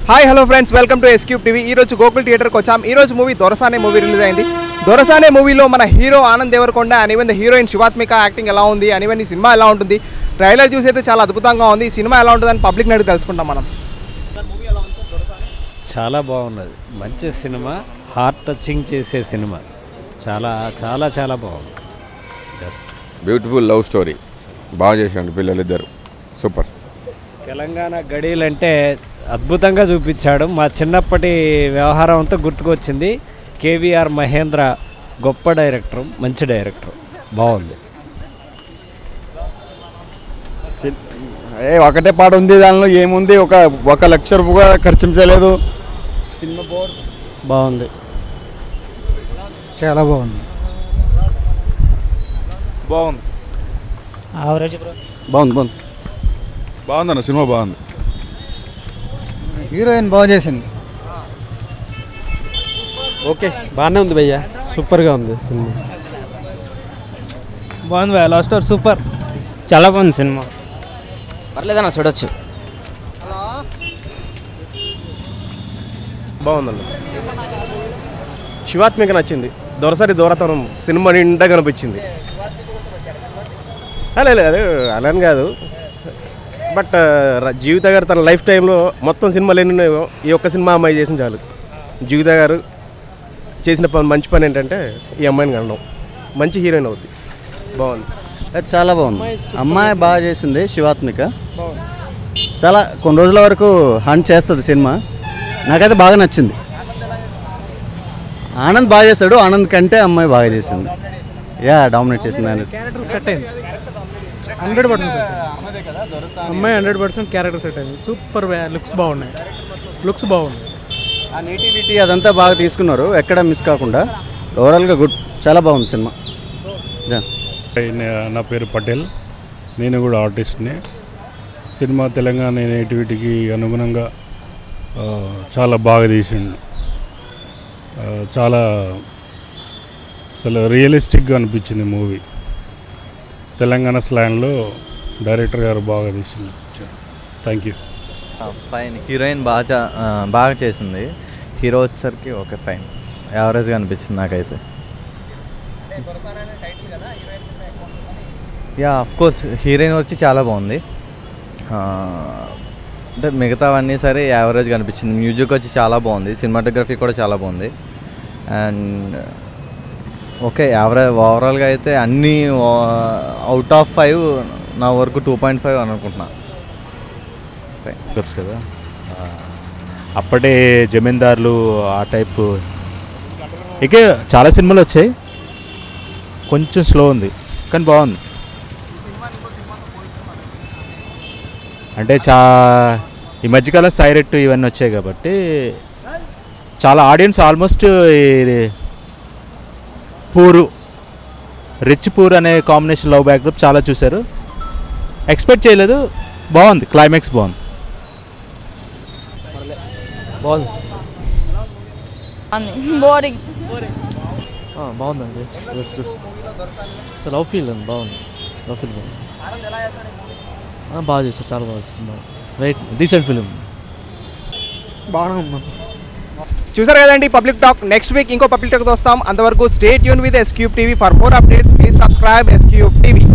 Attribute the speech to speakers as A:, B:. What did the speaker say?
A: hi hello friends welcome to S cube TV ఈ రోజు గోకుల్ థియేటర్కి వచ్చాం ఈ రోజు మూవీ దొరసానే మూవీ రిలీజ్ అయింది దొరసానే మూవీలో మన hero Anand Deverakonda and even the heroine Shivathmika acting ఎలా ఉంది అండ్ ఈవెన్ ఈ సినిమా ఎలా ఉంటుంది ట్రైలర్ చూసి అయితే చాలా అద్భుతంగా ఉంది ఈ సినిమా ఎలా ఉంటుందని పబ్లిక్ నడిగి తెలుసుకుంటాం మనం
B: చాలా బాగున్నది మంచి సినిమా హార్ట్ టచింగ్ చేసే సినిమా చాలా చాలా చాలా బాగుంది బెస్ట్
C: బ్యూటిఫుల్ లవ్ స్టోరీ బాగా చేశాడు పిల్లలిద్దరు సూపర్
B: తెలంగాణ గడీలంటే అద్భుతంగా చూపించాడు మా చిన్నప్పటి వ్యవహారం అంతా గుర్తుకొచ్చింది కేవీఆర్ మహేంద్ర గొప్ప డైరెక్టర్ మంచి డైరెక్టర్ బాగుంది
D: ఏ ఒకటే పాట ఉంది దానిలో ఏముంది ఒక ఒక లక్ష రూపాయలు కూడా ఖర్చించలేదు సినిమా బోర్
B: బాగుంది
E: చాలా బాగుంది
D: బాగుంది
E: ఆవరేజ్ బ్రో
D: బాగుంది బాగుంది
C: బాగుందన్న సినిమా బాగుంది
E: హీరోయిన్ బాగా చేసింది
F: ఓకే బాగానే ఉంది భయ్య సూపర్గా ఉంది సినిమా
E: బాగుంది భయ లాస్ట్ స్టార్ సూపర్
F: చాలా బాగుంది సినిమా
G: పర్లేదన్న చూడొచ్చు
H: బాగుందండి శివాత్మిక నచ్చింది దొరసరి దూరతనం సినిమా నిండా కనిపించింది అలే లేదు అలాని కాదు బట్ ర- జీవిత గారు తన లైఫ్ టైంలో మొత్తం సినిమాలు ఎన్ని ఉన్నాయో ఈ ఒక్క సినిమా అమ్మాయి చేసిన చాలు జీవిత గారు చేసిన పని మంచి పని ఏంటంటే ఈ అమ్మాయిని కనడం మంచి హీరోయిన్ అవుద్ది బాగుంది
D: అది చాలా బాగుంది అమ్మాయి బాగా చేసింది శివాత్మిక చాలా కొన్ని రోజుల వరకు హంట్ చేస్తుంది సినిమా నాకైతే బాగా నచ్చింది ఆనంద్ బాగా చేశాడు ఆనంద్ కంటే అమ్మాయి బాగా చేసింది యా డామినేట్ చేసింది ఆయన
E: క్యారెక్టర్ సెట్ అయింది హండ్రెడ్ పర్సెంట్ అమ్మాయి హండ్రెడ్ పర్సెంట్ క్యారెక్టర్ సెట్ అయింది సూపర్ లుక్స్ బాగున్నాయి లుక్స్ బాగున్నాయి
D: ఆ నేటివిటీ అదంతా బాగా తీసుకున్నారు ఎక్కడ మిస్ కాకుండా ఓవరాల్గా గుడ్ చాలా బాగుంది సినిమా యా
I: నే- నా పేరు పటేల్ నేను కూడా ఆర్టిస్ట్ని సినిమా తెలంగాణ నేటివిటీకి అనుగుణంగా ఆ, చాలా బాగా తీసిండు ఆ, చాలా అసలు రియలిస్టిక్గా అనిపించింది మూవీ తెలంగాణ స్లాంగ్లో డైరెక్టర్ గారు బాగా తీసిండు థ్యాంక్ యూ
J: ఫైన్ హీరోయిన్ బాగా చా- ఆ, బాగా చేసింది హీరో వచ్చేసరికి ఓకే ఫైన్ యావరేజ్గా అనిపించింది నాకైతే యా ఆఫ్ కోర్స్ హీరోయిన్ వచ్చి చాలా బాగుంది ఆ, అంటే మిగతావన్నీ సరే యావరేజ్గా అనిపించింది మ్యూజిక్ వచ్చి చాలా బాగుంది సినిమాటోగ్రఫీ కూడా చాలా బాగుంది అండ్ ఓకే యావరేజ్ ఓవరాల్గా అయితే అన్నీ అవుట్ ఆఫ్ ఫైవ్ నా వరకు టూ పాయింట్ ఫైవ్ అని అనుకుంటున్నా ఫైన్
K: క్లబ్స్ కదా ఆ, అప్పటి జమీందారులు ఆ టైప్ ఇక చాలా సినిమాలు వచ్చాయి కొంచెం స్లో ఉంది కానీ బాగుంది అంటే చా ఈ మధ్యకాలం సైరెట్ ఇవన్నీ వచ్చాయి కాబట్టి చాలా audience almost poor rich poor అనే కాంబినేషన్ లవ్ బ్యాక్డ్రాప్ చాలా చూశారు ఎక్స్పెక్ట్ చేయలేదు బాగుంది క్లైమాక్స్ బాగుంది
F: బాగుంది
L: బోరింగ్
F: బాగుందండి it's good so love feel అండి బాగుంది లవ్ ఫీల్ బాగుంది ఆ, బాగా చేశారు చాలా బాగా చేశారు రైట్ డీసెంట్ ఫిలిం
E: బాగానే ఉంది
A: చూసారు కదండి పబ్లిక్ టాక్ నెక్స్ట్ వీక్ ఇంకో పబ్లిక్ టాక్ వస్తాం అంతవరకు స్టేట్ యూన్ with S cube TV for more updates please subscribe S cube TV